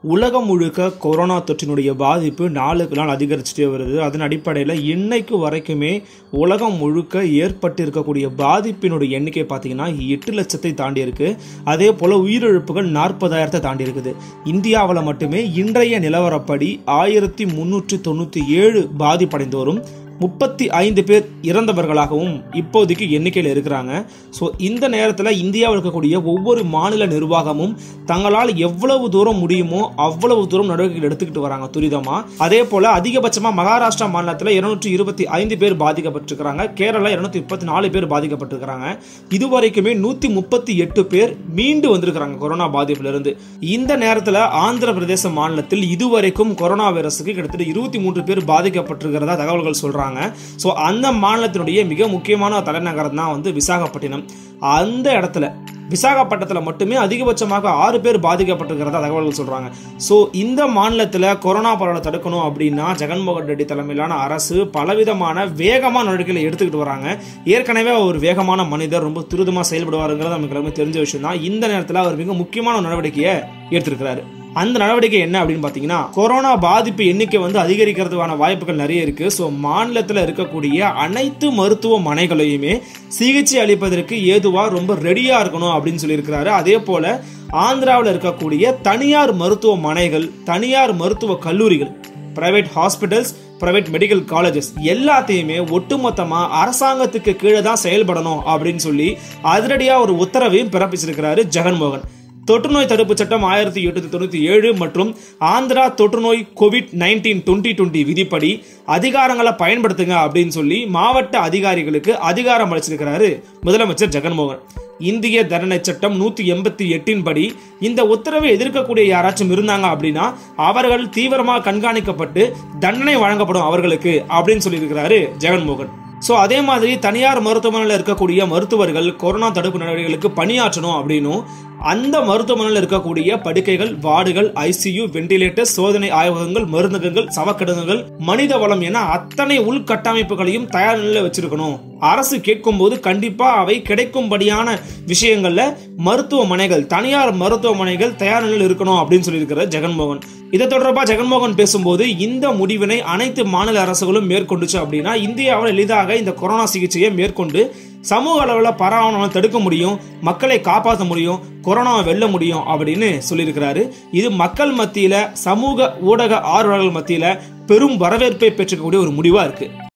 உலகம் முழுக்க கொரோனா தொற்றினுடைய பாதிப்பு நாளுக்கு நாள் அதிகரிச்சுட்டே வருது அதன் அடிப்படையில் இன்னைக்கு வரைக்குமே உலகம் முழுக்க ஏற்பட்டிருக்கக்கூடிய பாதிப்பினுடைய எண்ணிக்கை பார்த்தீங்கன்னா எட்டு லட்சத்தை தாண்டி இருக்கு அதே போல் உயிரிழப்புகள் நாற்பதாயிரத்தை தாண்டி இருக்குது இந்தியாவில் மட்டுமே இன்றைய நிலவரப்படி ஆயிரத்தி முன்னூற்றி தொண்ணூற்றி ஏழு பாதிப்படைந்தோரும் முப்பத்தி ஐந்து பேர் இறந்தவர்களாகவும் இப்போதைக்கு எண்ணிக்கையில் இருக்கிறாங்க ஸோ இந்த நேரத்தில் இந்தியாவில் இருக்கக்கூடிய ஒவ்வொரு மாநில நிர்வாகமும் தங்களால் எவ்வளவு தூரம் முடியுமோ அவ்வளவு தூரம் நடவடிக்கைகள் எடுத்துக்கிட்டு வராங்க துரிதமாக அதே போல் அதிகபட்சமாக மகாராஷ்டிரா மாநிலத்தில் இருநூற்றி இருபத்தி ஐந்து பேர் பாதிக்கப்பட்டிருக்கிறாங்க கேரளா இருநூத்தி முப்பத்தி நாலு பேர் பாதிக்கப்பட்டிருக்கிறாங்க இதுவரைக்குமே நூற்றி முப்பத்தி எட்டு பேர் மீண்டு வந்திருக்கிறாங்க கொரோனா பாதிப்பிலிருந்து இந்த நேரத்தில் ஆந்திர பிரதேச மாநிலத்தில் இதுவரைக்கும் கொரோனா வைரஸுக்கு கிட்டத்தட்ட இருபத்தி மூன்று பேர் பாதிக்கப்பட்டிருக்கிறதா தகவல்கள் சொல்றாங்க ஸோ அந்த மாநிலத்தினுடைய மிக முக்கியமான தலைநகரம் தான் வந்து விசாகப்பட்டினம் அந்த இடத்துல விசாகப்பட்டினத்தில் மட்டுமே அதிகபட்சமாக ஆறு பேர் பாதிக்கப்பட்டிருக்கிறதா தகவல்கள் சொல்றாங்க ஸோ இந்த மாநிலத்தில் கொரோனா பரவலை தடுக்கணும் அப்படின்னா ஜெகன்மோகன் ரெட்டி தலைமையிலான அரசு பலவிதமான வேகமான நடவடிக்கைகளை எடுத்துக்கிட்டு வராங்க ஏற்கனவே அவர் வேகமான மனிதர் ரொம்ப துரிதமாக செயல்படுவாருங்கிறது நமக்கு எல்லாமே தெரிஞ்ச விஷயம் தான் இந்த நேரத்தில் அவர் மிக முக்கியமான நடவடிக்கையை எடுத்திருக்கிறாரு அந்த நடவடிக்கை என்ன அப்படின்னு பார்த்தீங்கன்னா கொரோனா பாதிப்பு எண்ணிக்கை வந்து அதிகரிக்கிறதுக்கான வாய்ப்புகள் நிறைய இருக்கு ஸோ மாநிலத்தில் இருக்கக்கூடிய அனைத்து மருத்துவமனைகளையுமே சிகிச்சை அளிப்பதற்கு ஏதுவா ரொம்ப ரெடியா இருக்கணும் அப்படின்னு சொல்லியிருக்கிறாரு அதே போல ஆந்திராவில் இருக்கக்கூடிய தனியார் மருத்துவமனைகள் தனியார் மருத்துவ கல்லூரிகள் private hospitals private medical colleges எல்லாத்தையுமே ஒட்டுமொத்தமா அரசாங்கத்துக்கு கீழே தான் செயல்படணும் அப்படின்னு சொல்லி அதிரடியா ஒரு உத்தரவையும் பிறப்பிச்சிருக்கிறாரு ஜெகன்மோகன் தொற்றுநோய் தடுப்பு சட்டம் ஆயிரத்தி எட்நூத்தி தொண்ணூத்தி ஏழு மற்றும் ஆந்திரா தொற்றுநோய் கோவிட் நைன்டீன் டுவெண்ட்டி டுவெண்ட்டி விதிப்படி அதிகாரங்களை பயன்படுத்துங்க அப்படின்னு சொல்லி மாவட்ட அதிகாரிகளுக்கு அதிகாரம் அளிச்சிருக்கிறாரு முதலமைச்சர் ஜெகன்மோகன் இந்திய தண்டனை சட்டம் நூத்தி எண்பத்தி எட்டின் படி இந்த உத்தரவை எதிர்க்கக்கூடிய யாராச்சும் இருந்தாங்க அப்படின்னா அவர்கள் தீவிரமாக கண்காணிக்கப்பட்டு தண்டனை வழங்கப்படும் அவர்களுக்கு அப்படின்னு சொல்லியிருக்கிறாரு ஜெகன்மோகன் ஸோ அதே மாதிரி தனியார் மருத்துவமனையில் இருக்கக்கூடிய மருத்துவர்கள் கொரோனா தடுப்பு நடவடிக்கைகளுக்கு பணியாற்றணும் அப்படின்னும் அந்த மருத்துவமனையில் இருக்கக்கூடிய படுக்கைகள் வார்டுகள் ஐசியு வெண்டிலேட்டர் சோதனை ஆய்வகங்கள் மருந்தகங்கள் சவக்கிடங்குகள் மனித வளம் என அத்தனை உள்கட்டமைப்புகளையும் தயார் நிலையில் வச்சிருக்கணும் அரசு கேட்கும் போது கண்டிப்பா அவை கிடைக்கும்படியான விஷயங்கள்ல மருத்துவமனைகள் தனியார் மருத்துவமனைகள் தயார் நிலையில் இருக்கணும் அப்படின்னு சொல்லியிருக்கிறார் ஜெகன்மோகன் இதை தொடர்பாக ஜெகன்மோகன் பேசும்போது இந்த முடிவினை அனைத்து மாநில அரசுகளும் மேற்கொண்டுச்சு அப்படின்னா இந்தியாவில் எளிதாக இந்த கொரோனா சிகிச்சையை மேற்கொண்டு சமூக அளவில் பரவானவனை தடுக்க முடியும் மக்களை காப்பாற்ற முடியும் கொரோனாவை வெல்ல முடியும் அப்படின்னு சொல்லியிருக்கிறாரு இது மக்கள் மத்தியில சமூக ஊடக ஆர்வலர்கள் மத்தியில பெரும் வரவேற்பை பெற்றுக்கக்கூடிய ஒரு முடிவா இருக்கு